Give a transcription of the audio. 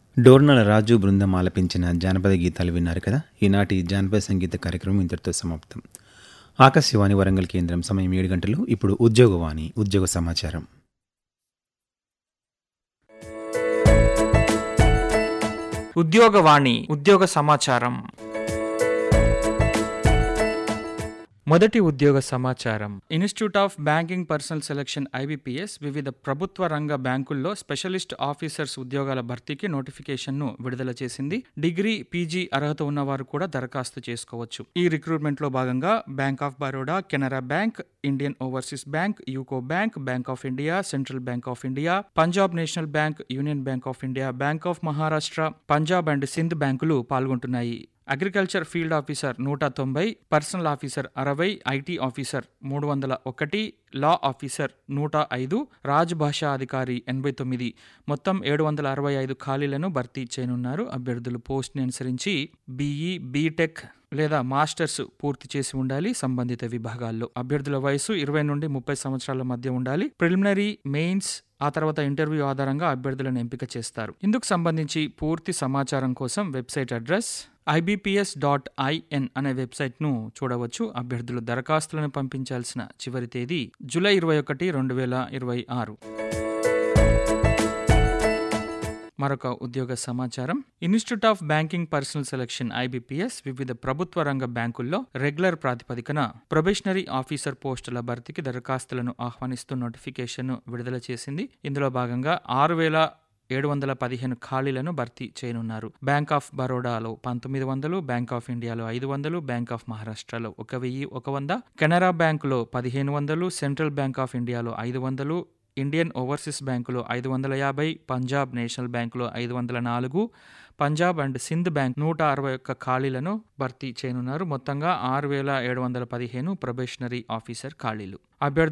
డోర్నల రాజు బృందం ఆలపించిన జానపద గీతాలు విన్నారు కదా ఈనాటి జానపద సంగీత కార్యక్రమం ఇంతటితో సమాప్తం ఆకాశవాణి వరంగల్ కేంద్రం సమయం ఏడు గంటలు ఇప్పుడు ఉద్యోగవాణి ఉద్యోగ సమాచారం ఉద్యోగవాణి ఉద్యోగ సమాచారం మొదటి ఉద్యోగ సమాచారం institute of banking personnel selection IBPS వివిధ ప్రభుత్వ రంగ బ్యాంకుల్లో స్పెషలిస్ట్ ఆఫీసర్స్ ఉద్యోగాల భర్తీకి నోటిఫికేషన్ను విడుదల చేసింది డిగ్రీ పీజీ అర్హత ఉన్నవారు కూడా దరఖాస్తు చేసుకోవచ్చు ఈ రిక్రూట్మెంట్ లో భాగంగా bank of Baroda Canara bank Indian overseas bank UCO bank bank of India central bank of India Punjab national bank union bank of India bank of Maharashtra Punjab and Sind బ్యాంకులు పాల్గొంటున్నాయి అగ్రికల్చర్ ఫీల్డ్ ఆఫీసర్ నూట తొంభై పర్సనల్ ఆఫీసర్ అరవై ఐటీ ఆఫీసర్ మూడు వందల ఒకటి law officer నూట ఐదు రాజ్ భాషా అధికారి ఎనభై తొమ్మిది మొత్తం ఏడు వందల అరవై ఐదు ఖాళీలను భర్తీ చేయనున్నారు అభ్యర్థులు పోస్ట్ని అనుసరించి బీఈ బీటెక్ లేదా మాస్టర్స్ పూర్తి చేసి ఉండాలి సంబంధిత విభాగాల్లో అభ్యర్థుల వయసు ఇరవై నుండి ముప్పై సంవత్సరాల మధ్య ఉండాలి ప్రిలిమినరీ మెయిన్స్ ఆ తర్వాత ఇంటర్వ్యూ ఆధారంగా అభ్యర్థులను ఎంపిక చేస్తారు ఇందుకు సంబంధించి పూర్తి సమాచారం కోసం website address IBPS dot IN అనే వెబ్సైట్ను చూడవచ్చు అభ్యర్థులు దరఖాస్తులను పంపించాల్సిన చివరి తేదీ జూలై ఇరవై ఒకటి రెండు వేల ఇరవై ఆరు మరొక ఉద్యోగ సమాచారం institute of banking personnel selection IBPS వివిధ ప్రభుత్వ రంగ బ్యాంకుల్లో రెగ్యులర్ ప్రాతిపదికన ప్రొబేషనరీ ఆఫీసర్ పోస్టుల భర్తీకి దరఖాస్తులను ఆహ్వానిస్తూ నోటిఫికేషన్ విడుదల చేసింది ఇందులో భాగంగా ఆరు వేల ఏడు వందల పదిహేను ఖాళీలను భర్తీ చేయనున్నారు బ్యాంక్ ఆఫ్ బరోడాలో పంతొమ్మిది వందలు బ్యాంక్ ఆఫ్ ఇండియాలో ఐదు వందలు బ్యాంక్ ఆఫ్ మహారాష్ట్రలో ఒక వెయ్యి ఒక వంద కెనరా బ్యాంకులో పదిహేను వందలు సెంట్రల్ బ్యాంక్ ఆఫ్ ఇండియాలో ఐదు వందలు ఇండియన్ ఓవర్సీస్ బ్యాంకులో ఐదు వందల యాభై పంజాబ్ నేషనల్ బ్యాంకులో ఐదు వందల నాలుగు పంజాబ్ అండ్ సింధ్ బ్యాంక్ నూట అరవై ఒక్క ఖాళీలను భర్తీ చేయనున్నారు మొత్తంగా ఆరు వేల ఏడు వందల పదిహేను ప్రొబేషనరీ ఆఫీసర్ ఖాళీలు అభ్యర్థి